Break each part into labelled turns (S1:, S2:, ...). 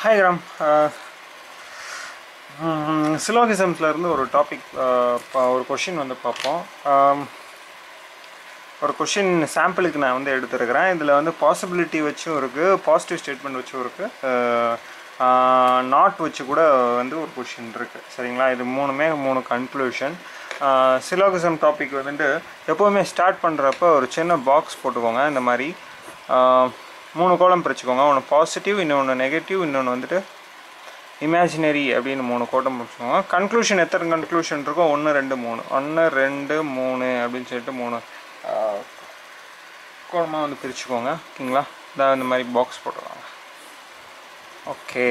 S1: hi gram சிலோகிசம்ஸில் இருந்து ஒரு topic ஒரு கொஷின் வந்து பார்ப்போம் ஆம், ஒரு கொஷின் சாம்பிளுக்கு நான் வந்து எடுத்துருக்கிறேன் இதில் வந்து பாசிபிலிட்டி வச்சும் இருக்குது பாசிட்டிவ் ஸ்டேட்மெண்ட் வச்சும் இருக்குது நாட் வச்சு கூட வந்து ஒரு கொஷின் இருக்குது சரிங்களா இது மூணுமே மூணு கன்க்ளூஷன் சிலோகிசம் டாபிக் வந்துட்டு எப்போவுமே ஸ்டார்ட் பண்ணுறப்ப ஒரு சின்ன பாக்ஸ் போட்டுக்கோங்க இந்த மாதிரி ஆஹ், மூணு கோலம் பிரிச்சுக்கோங்க ஒன்று பாசிட்டிவ் இன்னொன்று நெகட்டிவ் இன்னொன்று வந்துட்டு இமேஜினரி அப்படின்னு மூணு கோட்டம் பிடிச்சிக்கோங்க கன்க்ளூஷன் எத்தனை கன்க்ளூஷன் இருக்கோ ஒன்று ரெண்டு மூணு ஒன்று ரெண்டு மூணு அப்படின்னு சொல்லிட்டு மூணு கோலமாக வந்து பிரிச்சுக்கோங்க ஓகேங்களா இதான் இந்த மாதிரி பாக்ஸ் போட்டுருவாங்க ஓகே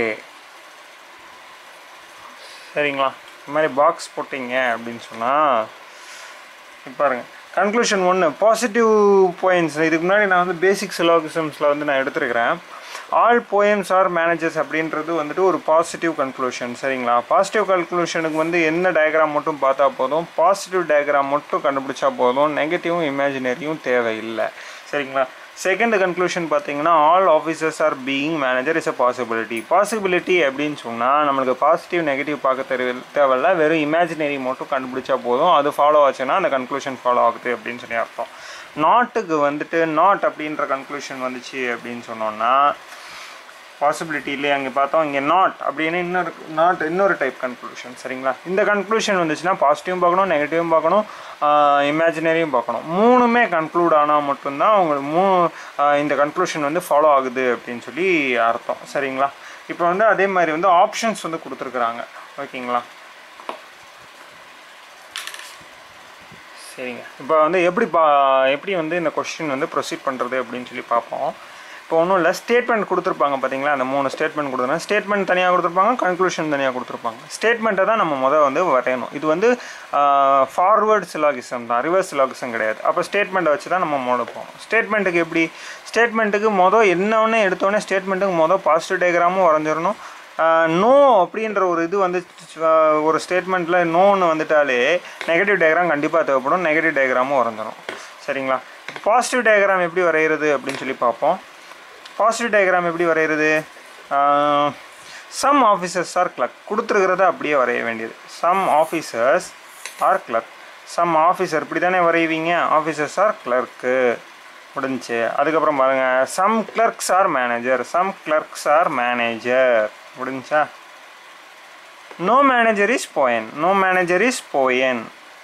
S1: சரிங்களா இந்த மாதிரி பாக்ஸ் போட்டிங்க அப்படின்னு சொன்னால் பாருங்க கன்க்ளூஷன் ஒன்று பாசிட்டிவ் பாயிண்ட்ஸ் இதுக்கு முன்னாடி நான் வந்து பேசிக் சிலாகிசம்ஸில் வந்து நான் எடுத்திருக்கிறேன் ஆல் போயம்ஸ் ஆர் மேனேஜர்ஸ் அப்படின்றது வந்துட்டு ஒரு பாசிட்டிவ் கன்க்ளூஷன் சரிங்களா பாசிட்டிவ் கன்க்ளூஷனுக்கு வந்து என்ன டயக்ராம் மட்டும் பார்த்தா போதும் பாசிட்டிவ் டயக்ராம் மட்டும் கண்டுபிடிச்சா போதும் நெகட்டிவும் இமேஜினரியும் தேவையில்லை சரிங்களா செகண்ட் கன்க்ளூஷன் பார்த்தீங்கன்னா all officers are being manager is a possibility possibility அப்படின்னு சொன்னால் நம்மளுக்கு பாசிட்டிவ் நெகட்டிவ் பார்க்க தெரிய தேவையில்ல வெறும் இமேஜினரி மட்டும் கண்டுபிடிச்சா போதும் அது ஃபாலோ ஆச்சுன்னா அந்த கன்க்ளூஷன் ஃபாலோ ஆகுது அப்படின்னு சொல்லி அர்த்தம் நாட்டுக்கு வந்துட்டு நாட் அப்படின்ற கன்க்ளூஷன் வந்துச்சு அப்படின்னு சொன்னோன்னா பாசிபிலிட்டி இல்லையா அங்கே பார்த்தோம் இங்கே நாட் அப்படின்னு இன்னொரு நாட் இன்னொரு டைப் கன்க்ளூஷன் சரிங்களா இந்த கன்க்ளூஷன் வந்துச்சுன்னா பாசிட்டிவும் பார்க்கணும் நெகட்டிவும் பார்க்கணும் இமேஜினரியும் பார்க்கணும் மூணுமே கன்க்ளூட் ஆனால் மட்டும்தான் உங்களுக்கு மூ ஆஹ் இந்த கன்க்ளூஷன் வந்து ஃபாலோ ஆகுது அப்படின்னு சொல்லி அர்த்தம் சரிங்களா இப்போ வந்து அதே மாதிரி வந்து ஆப்ஷன்ஸ் வந்து கொடுத்துருக்குறாங்க ஓகேங்களா சரிங்க இப்போ வந்து எப்படி பா எப்படி வந்து இந்த கொஸ்டின் வந்து ப்ரொசீட் பண்ணுறது அப்படின்னு சொல்லி பார்ப்போம் இப்போ ஒன்றும் இல்லை ஸ்டேட்மெண்ட் கொடுத்துருப்பாங்க பார்த்தீங்களா அந்த மூணு ஸ்டேட்மெண்ட் கொடுத்துருக்காங்க ஸ்டேட்மெண்ட் தனியாக கொடுத்துருப்பாங்க கன்க்ளூஷன் தனியாக கொடுத்துருப்பாங்க ஸ்டேட்மெண்ட்டை தான் நம்ம முதல் வந்து வரையணும் இது வந்து ஃபார்வேர்ட் சிலாகிசம் தான் ரிவர்ஸ் சிலாகிசம் கிடையாது அப்போ ஸ்டேட்மெண்ட்டை வச்சு தான் நம்ம மோட போகணும் ஸ்டேட்மெண்ட்டுக்கு எப்படி ஸ்டேட்மெண்ட்டுக்கு மொதல் என்னொன்னே எடுத்தோடனே ஸ்டேட்மெண்ட்டுக்கு மொதல் பாசிட்டிவ் டயக்ராமும் வரைஞ்சிடணும் நோ அப்படின்ற ஒரு இது வந்து ஆஹ் ஒரு ஸ்டேட்மெண்ட்டில் நோன்னு வந்துட்டாலே நெகட்டிவ் டயக்ராம் கண்டிப்பாக தேவைப்படும் நெகட்டிவ் டயக்ராமும் வரைஞ்சிடும் சரிங்களா பாசிட்டிவ் டயக்ராம் எப்படி வரைகிறது அப்படின்னு சொல்லி பார்ப்போம் பாசிட்டிவ் டயக்ராம் எப்படி வரைகிறது சம் ஆஃபீஸர்ஸ் ஆர் கிளர்க் கொடுத்துருக்கிறத அப்படியே வரைய வேண்டியது some officers are clerk some officer இப்படி தானே வரைவீங்க ஆஃபீஸர்ஸ் ஆர் கிளர்க்கு முடிஞ்சுச்சு அதுக்கப்புறம் பாருங்கள் some clerks are manager some clerks are manager முடிஞ்சா no manager is peon no manager is peon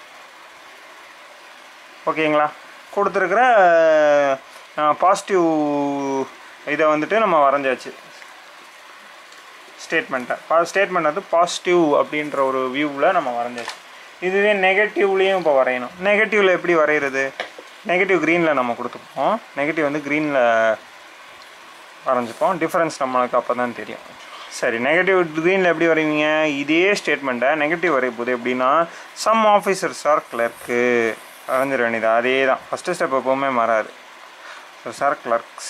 S1: ஓகேங்களா கொடுத்துருக்குற பாசிட்டிவ் இதை வந்துட்டு நம்ம வரைஞ்சாச்சு ஸ்டேட்மெண்ட்டை பா ஸ்டேட்மெண்ட் வந்து பாசிட்டிவ் அப்படின்ற ஒரு வியூவில் நம்ம வரைஞ்சாச்சு இதுவே நெகட்டிவ்லேயும் இப்போ வரையணும் நெகட்டிவில் எப்படி வரைகிறது நெகட்டிவ் க்ரீனில் நம்ம கொடுத்துப்போம் நெகட்டிவ் வந்து க்ரீனில் வரைஞ்சிப்போம் டிஃப்ரென்ஸ் நம்மளுக்கு அப்போ தான் தெரியும் சரி நெகட்டிவ் க்ரீனில் எப்படி வரைவீங்க இதே ஸ்டேட்மெண்ட்டை நெகட்டிவ் வரையும் போது எப்படின்னா சம் ஆஃபீஸர்ஸ் ஆர் கிளர்க்கு வரைஞ்சிட வேண்டியது அதே தான் ஃபஸ்ட்டு ஸ்டெப் எப்போவுமே மாறாது சார் கிளர்க்ஸ்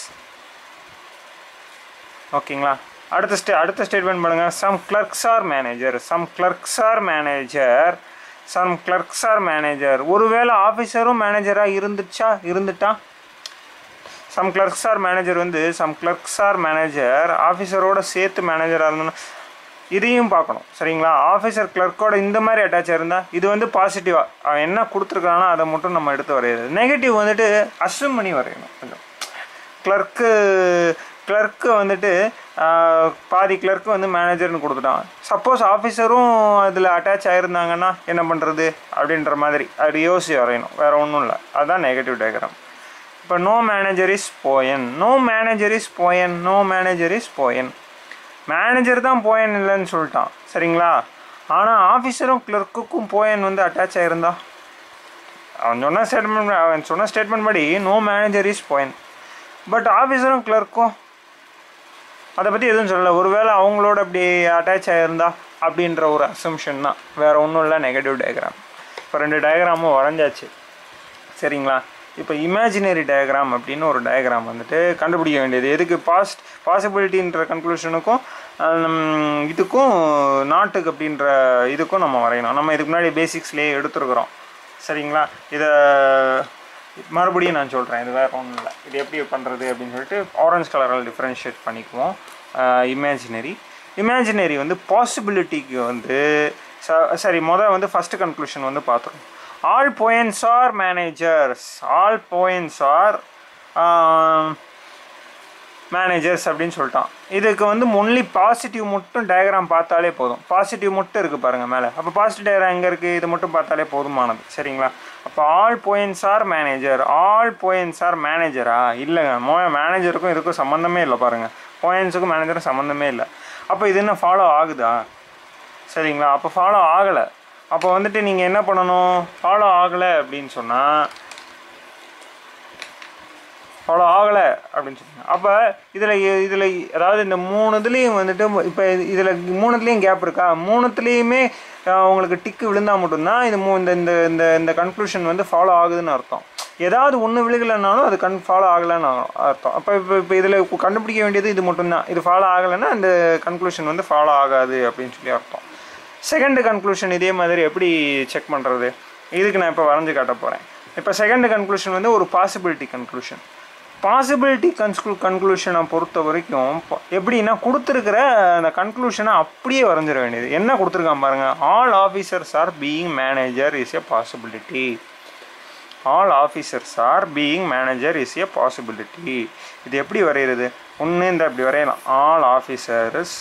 S1: ஓகேங்களா அடுத்த ஸ்டே அடுத்த ஸ்டேட்மெண்ட் பண்ணுங்கள் some clerks are manager some clerks are manager some clerks are manager ஒருவேளை ஆஃபீஸரும் மேனேஜராக இருந்துச்சா இருந்துட்டா சம் கிளர்க்ஸ் ஆர் மேனேஜர் வந்து சம் கிளர்க்ஸ் ஆர் மேனேஜர் ஆஃபீஸரோட சேர்த்து மேனேஜராக இருந்தோன்னா இதையும் பார்க்கணும் சரிங்களா ஆஃபீஸர் கிளர்க்கோட இந்த மாதிரி அட்டாச் இருந்தால் இது வந்து பாசிட்டிவாக அவன் என்ன கொடுத்துருக்கானோ அதை மட்டும் நம்ம எடுத்து வரையிறது நெகட்டிவ் வந்துட்டு அஸ்யூம் பண்ணி வரையணும் கொஞ்சம் கிளர்க்கு கிளர்க்கு வந்துட்டு ஆஹ், பாதி கிளர்க்கு வந்து மேனேஜர்னு கொடுத்துட்டான் சப்போஸ் ஆஃபீஸரும் அதில் அட்டாச் ஆகிருந்தாங்கன்னா என்ன பண்ணுறது அப்படின்ற மாதிரி அது யோசிச்சு வரையணும் வேறு ஒன்றும் இல்லை அதுதான் நெகட்டிவ் டயக்ராம் இப்போ no manager is peon no manager is peon no manager is peon manager தான் போயன் இல்லைன்னு சொல்லிட்டான் சரிங்களா ஆனால் ஆஃபீஸரும் கிளர்க்குக்கும் போயன் வந்து அட்டாச் ஆகிருந்தா அவன் சொன்ன ஸ்டேட்மெண்ட் அவன் சொன்ன ஸ்டேட்மெண்ட் படி no manager is peon but ஆஃபீஸரும் கிளர்க்கும் அதை பற்றி எதுவும் சொல்லலை ஒருவேளை அவங்களோட அப்படி அட்டாச் ஆகிருந்தா அப்படின்ற ஒரு அசம்ஷன் தான் வேறு ஒன்றும் இல்லை நெகட்டிவ் டயக்ராம் இப்போ ரெண்டு டயக்ராமும் வரைஞ்சாச்சு சரிங்களா இப்போ இமேஜினரி டயக்ராம் அப்படின்னு ஒரு டயக்ராம் வந்துட்டு கண்டுபிடிக்க வேண்டியது எதுக்கு பாஸ்ட் பாசிபிலிட்டின்ற கன்க்ளூஷனுக்கும் இதுக்கும் நாட்டுக்கு அப்படின்ற இதுக்கும் நம்ம வரையணும் நம்ம இதுக்கு முன்னாடி பேசிக்ஸ்லேயே எடுத்துருக்குறோம் சரிங்களா இதை மறுபடியும் நான் சொல்கிறேன் இது வேறு ஒன்றும் இல்லை இது எப்படி பண்ணுறது அப்படின்னு சொல்லிட்டு ஆரஞ்சு கலரால் டிஃப்ரென்ஷியேட் பண்ணிக்குவோம் இமேஜினரி இமேஜினரி வந்து பாசிபிலிட்டிக்கு வந்து ச- சரி முதல் வந்து ஃபஸ்ட்டு கன்க்ளூஷன் வந்து பார்த்துருவோம் all peons are managers all peons are managers அப்படின்னு சொல்லிட்டான் இதுக்கு வந்து ஒன்லி பாசிட்டிவ் மட்டும் டயக்ராம் பார்த்தாலே போதும் பாசிட்டிவ் மட்டும் இருக்குது பாருங்கள் மேலே அப்போ பாசிட்டிவ் டயக்ராம் எங்கே இருக்குது இது மட்டும் பார்த்தாலே போதுமானது சரிங்களா அப்போ all peons are manager all peons are மேனேஜரா இல்லைங்க மோ மேனேஜருக்கும் இதுக்கும் சம்மந்தமே இல்லை பாருங்கள் போயன்ஸுக்கும் மேனேஜருக்கும் சம்மந்தமே இல்லை அப்போ இது என்ன ஃபாலோ ஆகுதா சரிங்களா அப்போ ஃபாலோ ஆகலை அப்போ வந்துட்டு நீங்கள் என்ன பண்ணணும் ஃபாலோ ஆகலை அப்படின்னு சொன்னால் ஃபாலோ ஆகலை அப்படின்னு சொன்னாங்க அப்போ இதில் இதில் அதாவது இந்த மூணு இதுலேயும் வந்துட்டு இப்போ இதில் மூணுத்துலேயும் கேப் இருக்கா மூணுத்துலேயுமே அஹ், உங்களுக்கு டிக்கு விழுந்தால் மட்டும்தான் இது மூ இந்த இந்த இந்த இந்த கன்க்ளூஷன் வந்து ஃபாலோ ஆகுதுன்னு அர்த்தம் ஏதாவது ஒன்று விழுகலைனாலும் அது கண் ஃபாலோ ஆகலைன்னு அர்த்தம் அப்போ இப்போ இப்போ இதில் கண்டுபிடிக்க வேண்டியது இது மட்டும்தான் இது ஃபாலோ ஆகலைன்னா இந்த கன்க்ளூஷன் வந்து ஃபாலோ ஆகாது அப்படின்னு சொல்லி அர்த்தம் செகண்ட் கன்க்ளூஷன் இதே மாதிரி எப்படி செக் பண்ணுறது இதுக்கு நான் இப்போ வரைஞ்சு காட்ட போகிறேன் இப்போ செகண்ட் கன்க்ளூஷன் வந்து ஒரு பாசிபிலிட்டி கன்க்ளூஷன் பாசிபிலிட்டி கன்ஸ்க்ளூ கன்க்ளூஷனை பொறுத்த வரைக்கும் ப- எப்படின்னா கொடுத்துருக்கிற அந்த கன்க்ளூஷனை அப்படியே வரைஞ்சிட வேண்டியது என்ன கொடுத்துருக்கான் பாருங்க all officers are being manager is a possibility all officers are being manager is a possibility இது எப்படி வரைகிறது ஒன்று இந்த இப்படி வரையலாம் all officers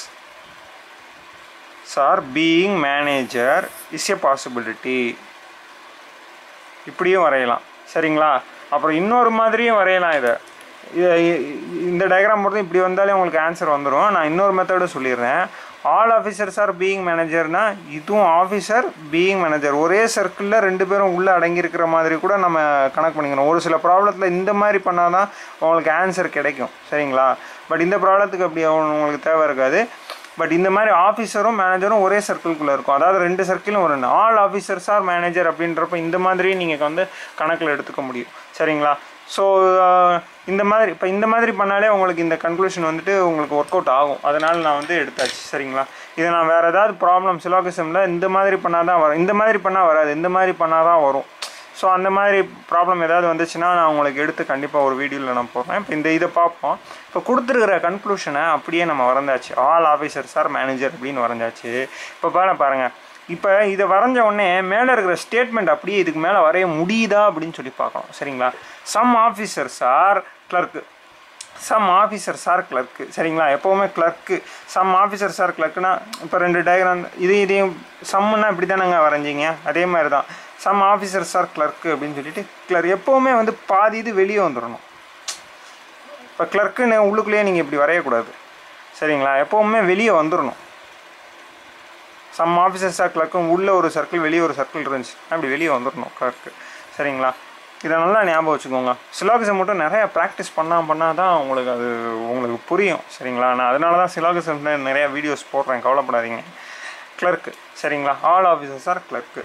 S1: are being manager is a possibility இப்படியும் வரையலாம் சரிங்களா அப்புறம் இன்னொரு மாதிரியும் வரையலாம் இதை இதை இ- இந்த டயக்ராம் பொறுத்து இப்படி வந்தாலே உங்களுக்கு ஆன்சர் வந்துடும் நான் இன்னொரு மெத்தடும் சொல்லிடுறேன் ஆல் ஆஃபீஸர்ஸ் ஆர் பீயிங் மேனேஜர்னா இதுவும் ஆஃபீஸர் பீயிங் மேனேஜர் ஒரே சர்க்கிளில் ரெண்டு பேரும் உள்ளே அடங்கியிருக்கிற மாதிரி கூட நம்ம கணக்கு பண்ணிக்கணும் ஒரு சில ப்ராப்ளத்தில் இந்த மாதிரி பண்ணால் தான் உங்களுக்கு ஆன்சர் கிடைக்கும் சரிங்களா பட் இந்த ப்ராப்ளத்துக்கு அப்படி உங்களுக்கு தேவை இருக்காது பட் இந்த மாதிரி ஆஃபீஸரும் மேனேஜரும் ஒரே சர்க்கிள்குள்ளே இருக்கும் அதாவது ரெண்டு சர்க்கிளும் வரும் ஆல் ஆஃபீஸர்ஸ் ஆர் மேனேஜர் அப்படின்றப்ப இந்த மாதிரி நீங்கள் வந்து கணக்கில் எடுத்துக்க முடியும் சரிங்களா ஸோ இந்த மாதிரி இப்போ இந்த மாதிரி பண்ணாலே உங்களுக்கு இந்த கன்க்ளூஷன் வந்துட்டு உங்களுக்கு ஒர்க் அவுட் ஆகும் அதனால் நான் வந்து எடுத்தாச்சு சரிங்களா இதை நான் வேறு ஏதாவது ப்ராப்ளம் சிலாகிசமில் இந்த மாதிரி பண்ணால் தான் வரும் இந்த மாதிரி பண்ணால் வராது இந்த மாதிரி பண்ணால் தான் வரும் ஸோ அந்த மாதிரி ப்ராப்ளம் ஏதாவது வந்துச்சுன்னா நான் உங்களுக்கு எடுத்து கண்டிப்பாக ஒரு வீடியோவில் நான் போடுறேன் இப்போ இந்த இதை பார்ப்போம் இப்போ கொடுத்துருக்கிற கன்க்ளூஷனை அப்படியே நம்ம வரைஞ்சாச்சு ஆல் ஆஃபீஸர்ஸ் ஆர் மேனேஜர் அப்படின்னு வரைஞ்சாச்சு இப்போ பாருங்க பாருங்கள் இப்போ இதை வரைஞ்ச உடனே மேலே இருக்கிற ஸ்டேட்மெண்ட் அப்படியே இதுக்கு மேலே வரைய முடியுதா அப்படின்னு சொல்லி பார்க்கணும் சரிங்களா some officers are clerk some officers are clerk சரிங்களா எப்போவுமே கிளர்க்கு சம் ஆஃபீஸர்ஸ் ஆர் கிளர்க்குனா இப்போ ரெண்டு டயக்ராம் இது இதையும் சம்முன்னா இப்படி தானேங்க வரைஞ்சிங்க அதே மாதிரி தான் சம் ஆஃபீஸர்ஸ் ஆர் கிளர்க்கு அப்படின்னு சொல்லிட்டு கிளர் எப்போவுமே வந்து பாதி இது வெளியே வந்துடணும் இப்போ கிளர்க்குன்னு உள்ளுக்குள்ளேயே நீங்கள் இப்படி வரையக்கூடாது சரிங்களா எப்போவுமே வெளியே வந்துடணும் சம் ஆஃபீஸர்ஸ் ஆர் கிளர்க்கும் உள்ளே ஒரு சர்க்கிள் வெளியே ஒரு சர்க்கிள் இருந்துச்சு அப்படி வெளியே வந்துடணும் கிளர்க்கு சரிங்களா இதை நல்லா ஞாபகம் வச்சுக்கோங்க சிலாகிசம் மட்டும் நிறைய ப்ராக்டிஸ் பண்ணால் பண்ணால் தான் உங்களுக்கு அது உங்களுக்கு புரியும் சரிங்களா நான் அதனால தான் சிலாகிசம் நிறைய வீடியோஸ் போடுறேன் கவலைப்படாதீங்க கிளர்க்கு சரிங்களா all officers are clerk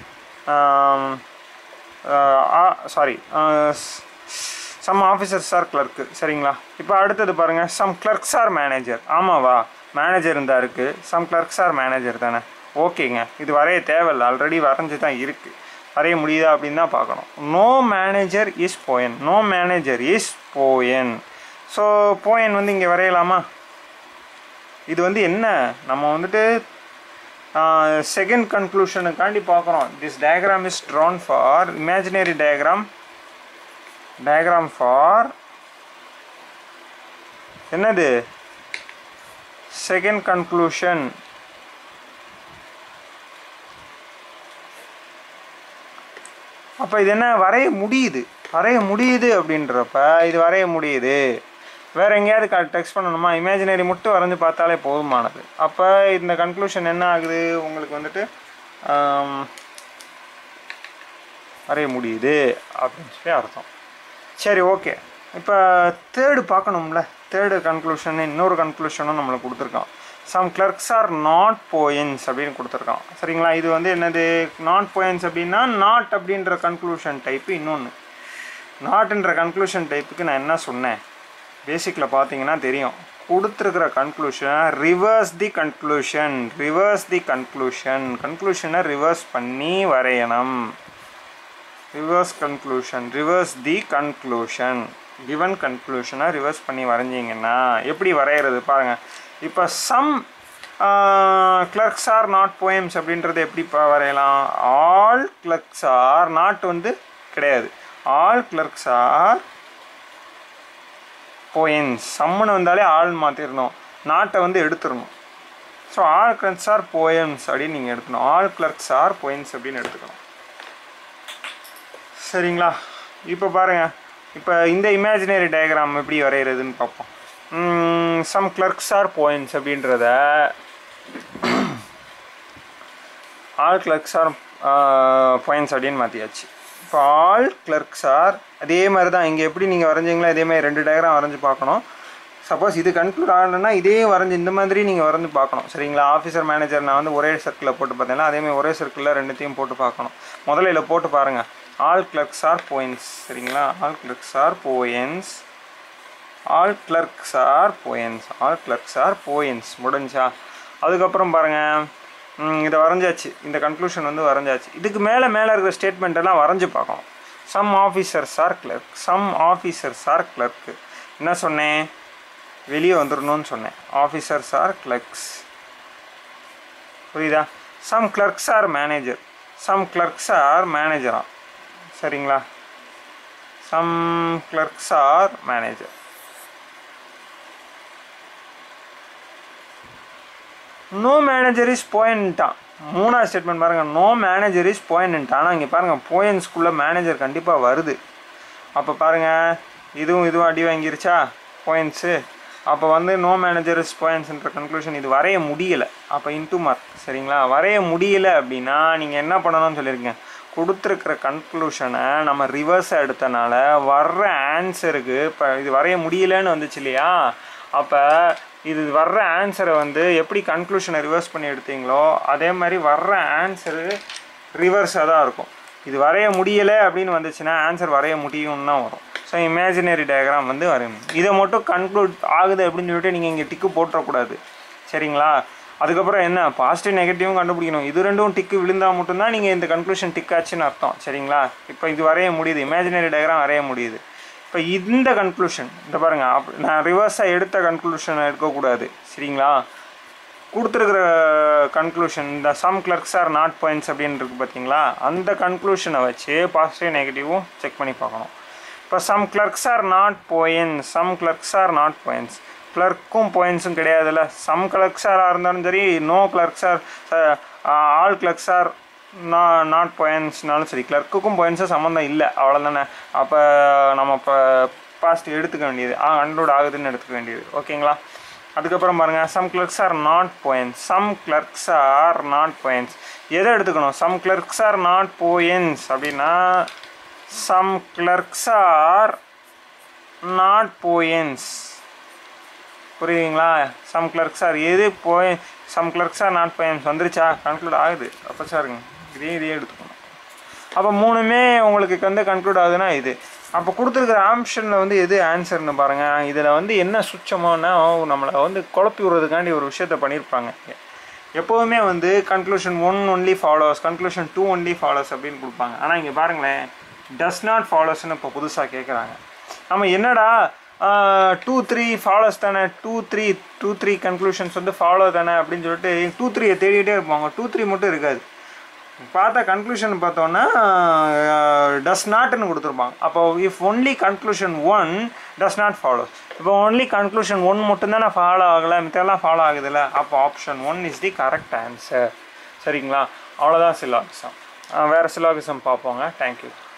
S1: sorry some officers are clerk சரிங்களா இப்போ அடுத்தது பாருங்கள் சம் கிளர்க்ஸ் ஆர் மேனேஜர் ஆமாவா மேனேஜர் இருந்தால் இருக்குது சம் கிளர்க்ஸ் ஆர் மேனேஜர் தானே ஓகேங்க இது வரைய தேவையில்லை ஆல்ரெடி வரைஞ்சி தான் இருக்குது வரைய முடியுதா அப்படின்னு தான் பார்க்கணும் no manager is peon no manager is peon so peon வந்து இங்கே வரையலாமா இது வந்து என்ன நம்ம வந்துட்டு செகண்ட் கன்க்ளூஷனுக்காண்டி பார்க்குறோம் this diagram is drawn for imaginary diagram diagram for என்னது செகண்ட் கன்க்ளூஷன் அப்போ இது என்ன வரைய முடியுது வரைய முடியுது அப்படின்றப்ப இது வரைய முடியுது வேற எங்கேயாவது டெக்ஸ்ட் பண்ணணுமா இமேஜினரி மட்டும் வரைஞ்சு பார்த்தாலே போதுமானது அப்போ இந்த கன்க்ளூஷன் என்ன ஆகுது உங்களுக்கு வந்துட்டு ஆம், வரைய முடியுது அப்படின்னு சொல்லி அர்த்தம் சரி ஓகே இப்போ தேர்டு பார்க்கணும்ல தேர்டு கன்க்ளூஷன் இன்னொரு கன்க்ளூஷனும் நம்மளுக்கு கொடுத்துருக்கான் some clerks are not peons அப்படின்னு கொடுத்துருக்கான் சரிங்களா இது வந்து என்னது நாட் போயன்ஸ் அப்படின்னா நாட் அப்படின்ற கன்க்ளூஷன் டைப்பு இன்னொன்று நாட்ன்ற கன்க்ளூஷன் டைப்புக்கு நான் என்ன சொன்னேன் பேசிக்கில் பார்த்தீங்கன்னா தெரியும் கொடுத்துருக்கிற conclusion reverse the conclusion reverse the conclusion கன்க்ளூஷனை ரிவர்ஸ் பண்ணி வரையணும் reverse conclusion reverse the conclusion given கன்க்ளூஷனை ரிவர்ஸ் பண்ணி வரைஞ்சிங்கன்னா எப்படி வரைகிறது பாருங்கள் இப்போ some clerks are not peons அப்படின்றது எப்படி ப- வரையலாம் ஆல் கிளர்க்ஸ் ஆர் நாட் வந்து கிடையாது ஆல் கிளர்க்ஸ் ஆர் போயன்ஸ் சம்முன்னு வந்தாலே ஆள் மாற்றிடணும் நாட்டை வந்து எடுத்துடணும் so all clerks are peons அப்படின்னு நீங்கள் எடுக்கணும் ஆல் கிளர்க்ஸ் ஆர் போயம்ஸ் அப்படின்னு எடுத்துக்கணும் சரிங்களா இப்போ பாருங்க இப்போ இந்த இமேஜினரி டயக்ராம் எப்படி வரைகிறதுன்னு பார்ப்போம் சம் கிளர்க்ஸ் ஆர் போயின்ஸ் அப்படின்றத ஆல் கிளர்க்ஸ் ஆர் பாயிண்ட்ஸ் அப்படின்னு மாற்றியாச்சு இப்போ ஆல் கிளர்க்ஸ் ஆர் அதே மாதிரி தான் இங்கே எப்படி நீங்கள் வரைஞ்சிங்களோ அதே மாதிரி ரெண்டு டயக்ராம் வரைஞ்சி பார்க்கணும் சப்போஸ் இது கன்க்ளூட் ஆகலைன்னா இதே வரைஞ்சி இந்த மாதிரி நீங்கள் வரைஞ்சி பார்க்கணும் சரிங்களா ஆஃபீஸர் மேனேஜர் நான் வந்து ஒரே சர்க்கிளில் போட்டு பார்த்தேன்னா அதேமாதிரி ஒரே சர்க்கிளில் ரெண்டுத்தையும் போட்டு பார்க்கணும் முதல்ல இதில் போட்டு பாருங்கள் ஆல் கிளர்க்ஸ் ஆர் போயின்ஸ் சரிங்களா all clerks are boys all clerks are boys all clerks are boys முடிஞ்சா அதுக்கப்புறம் பாருங்கள் இதை வரைஞ்சாச்சு இந்த கன்க்ளூஷன் வந்து வரைஞ்சாச்சு இதுக்கு மேலே மேலே இருக்கிற ஸ்டேட்மெண்ட் எல்லாம் வரைஞ்சி பார்க்கணும் some officers are clerk some officers are clerk என்ன சொன்னேன் வெளியே வந்துடணும்னு சொன்னேன் ஆஃபீஸர்ஸ் ஆர் கிளர்க்ஸ் புரியுதா some clerks are manager some clerks are மேனேஜரா சரிங்களா some clerks are manager no manager is போயன்ட்டான் மூணாவது ஸ்டேட்மெண்ட் பாருங்கள் நோ மேனேஜர் இஸ் போயன்ட் ஆனால் இங்கே பாருங்கள் போயன்ஸ்குள்ளே மேனேஜர் கண்டிப்பாக வருது அப்போ பாருங்கள் இதுவும் இதுவும் அடி வாங்கிருச்சா போயன்ஸு அப்போ வந்து நோ மேனேஜர் இஸ் போயன்ஸ்ன்ற கன்க்ளூஷன் இது வரைய முடியலை அப்போ இன்டூ மார்க் சரிங்களா வரைய முடியலை அப்படின்னா நீங்கள் என்ன பண்ணணும்னு சொல்லியிருக்கேன் கொடுத்துருக்கிற கன்க்ளூஷனை நம்ம ரிவர்ஸாக எடுத்தனால வர்ற ஆன்சருக்கு இப்போ இது வரைய முடியலன்னு வந்துச்சு இல்லையா அப்போ இது வர்ற ஆன்சரை வந்து எப்படி கன்க்ளூஷனை ரிவர்ஸ் பண்ணி எடுத்தீங்களோ அதே மாதிரி வர்ற ஆன்சரு ரிவர்ஸாக தான் இருக்கும் இது வரைய முடியலை அப்படின்னு வந்துச்சுன்னா ஆன்சர் வரைய முடியும்னு தான் வரும் ஸோ இமேஜினரி டயக்ராம் வந்து வரையணும் இதை மட்டும் கன்க்ளூட் ஆகுது அப்படின்னு சொல்லிட்டு நீங்கள் இங்கே டிக்கு போட்டுறக்கூடாது சரிங்களா அதுக்கப்புறம் என்ன பாசிட்டிவ் நெகட்டிவும் கண்டுபிடிக்கணும் இது ரெண்டும் டிக்கு விழுந்தால் மட்டும்தான் நீங்கள் இந்த கன்க்ளூஷன் டிக் ஆச்சுன்னு அர்த்தம் சரிங்களா இப்போ இது வரைய முடியுது இமேஜினரி டயக்ராம் வரைய முடியுது இப்போ இந்த கன்க்ளூஷன் இந்த பாருங்க அப் நான் ரிவர்ஸாக எடுத்த கன்க்ளூஷனை எடுக்கக்கூடாது சரிங்களா கொடுத்துருக்கிற கன்க்ளூஷன் இந்த some clerks are not points அப்படின்னு இருக்கு பார்த்தீங்களா அந்த கன்க்ளூஷனை வச்சு பாசிட்டிவ் நெகட்டிவும் செக் பண்ணி பார்க்கணும் இப்போ some clerks are not peons some clerks are not peons கிளர்க்கும் போயின்ஸும் கிடையாதுல்ல சம் கிளர்க்ஸாராக இருந்தாலும் சரி நோ கிளர்க்ஸார் ஆல் கிளர்க்ஸார் நா நாட் பாயிண்ட்ஸ்னாலும் சரி கிளர்க்குக்கும் பாயிண்ட்ஸும் சம்மந்தம் இல்லை அவ்வளோதானே அப்போ நம்ம இப்போ பாஸ்ட் எடுத்துக்க வேண்டியது ஆ அன்லோட் ஆகுதுன்னு எடுத்துக்க வேண்டியது ஓகேங்களா அதுக்கப்புறம் பாருங்கள் some clerks are not peons some clerks are not peons எதை எடுத்துக்கணும் some clerks are not peons அப்படின்னா some clerks are not peons புரியுதுங்களா சம் கிளர்க்ஸ் ஆர் எது போய் some clerks are not peons வந்துருச்சா கன்க்ளூட் ஆகுது அப்போ சாருங்க இதே இதே எடுத்துக்கணும் அப்போ மூணுமே உங்களுக்கு வந்து கன்க்ளூட் ஆகுதுன்னா இது அப்போ கொடுத்துருக்குற ஆப்ஷனில் வந்து எது ஆன்சர்னு பாருங்கள் இதில் வந்து என்ன சுச்சமோன்னா நம்மளை வந்து குழப்பி விடுறதுக்காண்டி ஒரு விஷயத்த பண்ணியிருப்பாங்க எப்போவுமே வந்து conclusion one only follows conclusion two only follows அப்படின்னு கொடுப்பாங்க ஆனால் இங்கே பாருங்களேன் டஸ் நாட் ஃபாலோஸ்னு இப்போ புதுசாக கேட்குறாங்க நம்ம என்னடா டூ த்ரீ ஃபாலோஸ் தானே two three two three conclusions வந்து ஃபாலோ தானே அப்படின்னு சொல்லிட்டு டூ த்ரீயை தேடிக்கிட்டே இருப்பாங்க டூ த்ரீ மட்டும் இருக்காது பார்த்தா கன்க்ளூஷன் பார்த்தோன்னா டஸ் நாட்னு கொடுத்துருப்பாங்க அப்போ if only conclusion one does not follow இப்போ ஒன்லி கன்க்ளூஷன் ஒன் மட்டும்தானே ஃபாலோ ஆகலை மித்தெல்லாம் ஃபாலோ ஆகுதுல்ல அப்போ option one is the correct answer சரிங்களா அவ்வளோதான் சிலாகிசம் வேறு சிலாகிசம் பார்ப்போங்க தேங்க்யூ